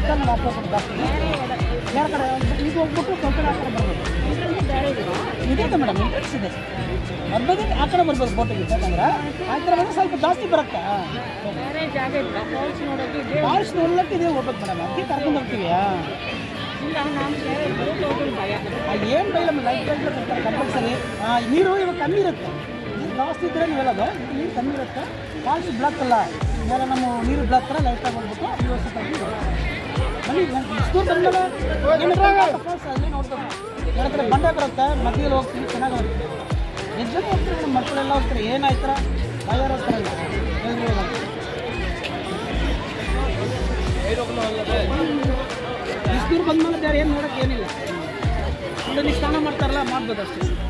ಬರುತ್ತಾ ನಮ್ಮ ಆಪರೇಷನ್ ಜಾಸ್ತಿ ಬೇರೆ ಕಡೆ ಈಗ ಹೋಗ್ಬಿಟ್ಟು ಕೊಂಕಣ ಆ ಕಡೆ ಬರ್ಬೋದು ಇದೆ ಮೇಡಮ್ ಇಂಟ್ರೆಸ್ಟ್ ಇದೆ ಬರ್ಬೋದು ಆ ಕಡೆ ಬರ್ಬೋದು ಬೋಟಿಗೆ ಯಾಕಂದ್ರೆ ಆ ಕಡೆ ಬಂದ್ರೆ ಸ್ವಲ್ಪ ಜಾಸ್ತಿ ಬರುತ್ತೆ ಬೇರೆ ಜಾಗ ಇಲ್ಲ ಫಾಲ್ಸ್ ನೋಡೋಕೆ ಇದೆ ಫಾಲ್ಸ್ ನೋಡ್ಲಿಕ್ಕೆ ಇದೆ ಹೋಗ್ಬೇಕು ಮೇಡಮ್ ಅದಕ್ಕೆ ಕರ್ಕೊಂಡು ಹೋಗ್ತೀವಿ ಇಲ್ಲ ನಾನು ಬೇರೆ ಬೋಟ್ ಹೋಗೋದು ಭಯ ಏನು ಬೈಲ ಲೈಫ್ ಬರ್ತಾರೆ ಕಂಪಲ್ಸರಿ ನೀರು ಇವಾಗ ಕಮ್ಮಿ ಇರುತ್ತೆ ನೀರು ಜಾಸ್ತಿ ಇದ್ರೆ ನೀವು ಹೇಳೋದು ಇದು ನೀರು ಕಮ್ಮಿ ಇರುತ್ತೆ ಫಾಲ್ಸ್ ಬ್ಲಾಕ್ ಅಲ್ಲ ಇವಾಗ ನಮ್ಮ ನೀರು ಬ್ಲಾಕ್ ಥರ ಲೈಟಾಗಿ ಬಂದ್ಬಿಟ್ಟು ವ್ಯವಸ್ಥಿತ ಬನ್ನಿ ಇಷ್ಟು ಬಂದಮೇಲೆ ಫಾಲ್ಸ್ ಅಲ್ಲಿ ನೋಡ್ಬೇಕು ಎರಡು ಕಡೆ ಬಂಡೆ ಬರುತ್ತೆ ಮಧ್ಯದಲ್ಲಿ ಹೋಗ್ತೀವಿ ಚೆನ್ನಾಗಿ ಹೋಗ್ತೀವಿ ಎಷ್ಟು ಜನ ಹೋಗ್ತಾರೆ ನಮ್ಮ ಮಕ್ಕಳೆಲ್ಲ ಹೋಗ್ತಾರೆ ಏನಾಯ್ತಾರ ಬಾಯಾರು ಹೋಗ್ತಾರಲ್ಲ ಎಲ್ರು ಹೋಗಲ್ಲ. ಇಷ್ಟು ದೂರ ಬಂದ್ಮೇಲೆ ಬೇರೆ ಏನು ನೋಡೋಕೆ ಏನಿಲ್ಲ ಅಂದ್ರೆ ನೀವು ಸ್ನಾನ ಮಾಡ್ತಾರಲ್ಲ ಮಾಡ್ಬೋದು ಅಷ್ಟೇ